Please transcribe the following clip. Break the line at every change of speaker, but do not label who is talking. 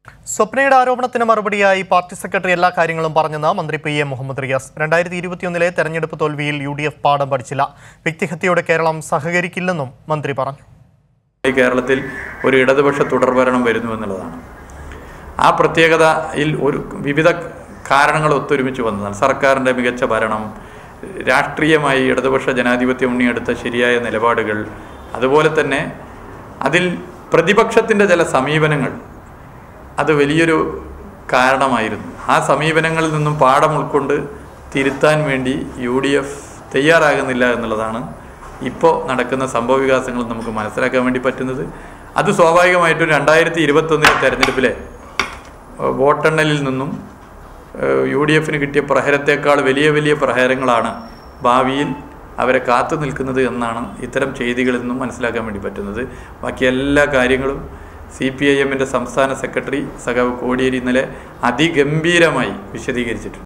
സ്വപ്നയുടെ ആരോപണത്തിന് മറുപടിയായി പാർട്ടി സെക്രട്ടറി എല്ലാ കാര്യങ്ങളും പറഞ്ഞെന്ന് മന്ത്രി പി എ മുഹമ്മദ് റിയാസ് രണ്ടായിരത്തി ഇരുപത്തിയൊന്നിലെ തെരഞ്ഞെടുപ്പ് തോൽവിയിൽ യു ഡി എഫ് പാഠം പഠിച്ചില്ല വ്യക്തിഹത്യയോട് കേരളം സഹകരിക്കില്ലെന്നും മന്ത്രി പറഞ്ഞു
ഈ കേരളത്തിൽ ഒരു ഇടതുപക്ഷ തുടർഭരണം വരുന്നു എന്നുള്ളതാണ് ആ പ്രത്യേകതയിൽ ഒരു വിവിധ കാരണങ്ങൾ ഒത്തൊരുമിച്ച് വന്നതാണ് സർക്കാരിൻ്റെ മികച്ച ഭരണം രാഷ്ട്രീയമായി ഇടതുപക്ഷ ജനാധിപത്യ മുന്നിയെടുത്ത ശരിയായ നിലപാടുകൾ അതുപോലെ തന്നെ അതിൽ പ്രതിപക്ഷത്തിൻ്റെ ചില സമീപനങ്ങൾ അത് വലിയൊരു കാരണമായിരുന്നു ആ സമീപനങ്ങളിൽ നിന്നും പാഠം ഉൾക്കൊണ്ട് തിരുത്താൻ വേണ്ടി യു ഡി എഫ് തയ്യാറാകുന്നില്ല എന്നുള്ളതാണ് ഇപ്പോൾ നടക്കുന്ന സംഭവ വികാസങ്ങൾ നമുക്ക് മനസ്സിലാക്കാൻ വേണ്ടി പറ്റുന്നത് അത് സ്വാഭാവികമായിട്ടും രണ്ടായിരത്തി ഇരുപത്തൊന്നിലെ തെരഞ്ഞെടുപ്പിലെ ഏഹ്, വോട്ടെണ്ണലിൽ നിന്നും ഏഹ്, യു ഡി എഫിന് കിട്ടിയ പ്രഹരത്തേക്കാൾ വലിയ വലിയ പ്രഹരങ്ങളാണ് ഭാവിയിൽ അവരെ കാത്തു നിൽക്കുന്നത് എന്നാണ് ഇത്തരം ചെയ്തികളിൽ നിന്നും മനസ്സിലാക്കാൻ വേണ്ടി പറ്റുന്നത് ബാക്കി എല്ലാ കാര്യങ്ങളും സി പി ഐ എമ്മിൻ്റെ സംസ്ഥാന സെക്രട്ടറി സഖാവ് കോടിയേരി ഇന്നലെ അതിഗംഭീരമായി വിശദീകരിച്ചിട്ടുണ്ട്